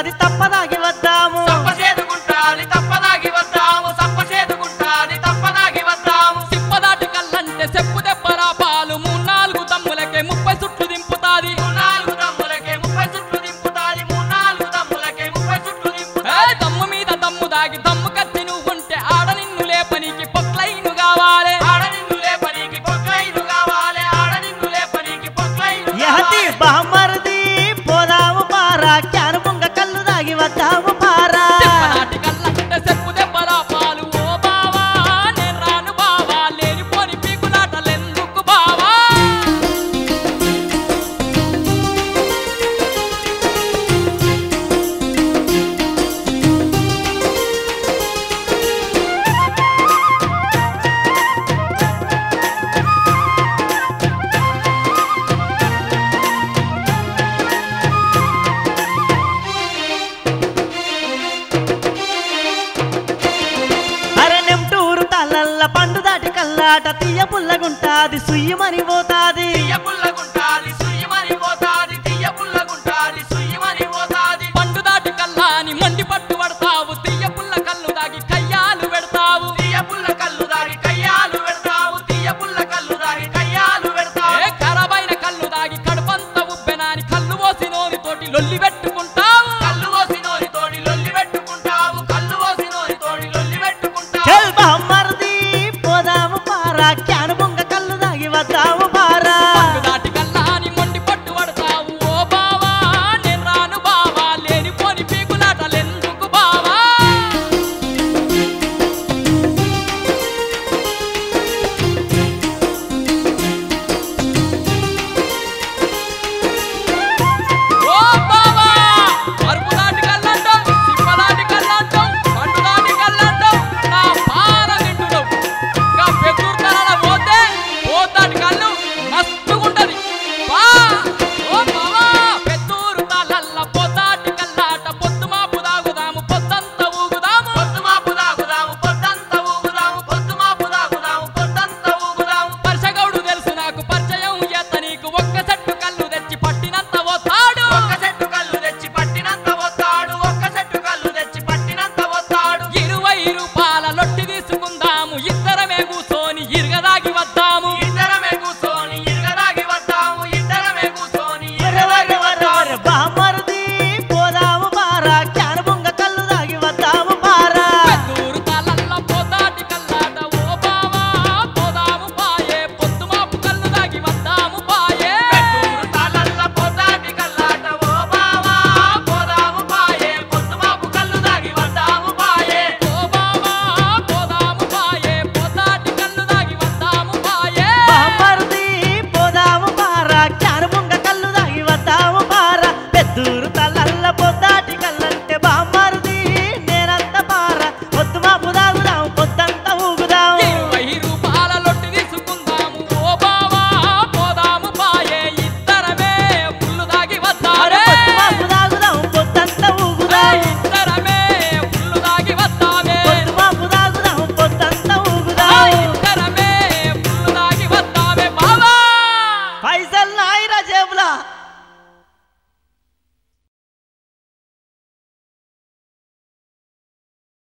చేదుకుంటాది తప్పదాగి వద్దాము సప్ప చేదుకుంటాది తప్పదాగి వద్దాము సప్ప చేదుకుంటాది తప్పదాగి వద్దాము తిప్పదాటి కల్లంటే చెప్పు దెబ్బరా పాలు మూడు నాలుగు దమ్ములకే ముప్పై చుట్లు దింపుతాది మూడు నాలుగు దమ్ములకే ముప్పై చుట్లు దింపుతాది మూడు నాలుగు దమ్ములకే ముప్పై చుట్లు ఏ దింపుతాది దమ్ము మీద దమ్ము దాగి దమ్ము కత్తి నువ్వుంటే ఆడ నిన్ను లేపనికి పొక్లైను కావాలి ఆడ నిన్ను లేపనికి పొక్కైదు కావాలి ఆడ నిన్ను లేపనికి పొక్కైదు యహతి బహమరది పోదాము పారా క్యాను పొంగ కళ్ళు దాగి వద్దాము పారా తిప్పదాటి కల్లంటే చెప్పు దెబ్బరా పాలు ఓ బావా నేను రాను బావా లేనిపోని పీకులాటలెందుకు బావా అరే నెంటూరు తల్లల్ల పండు దాటి కల్లాట తీయ పుల్లగుంటాది సుయ్యమని పోతాది తీయ పుల్ల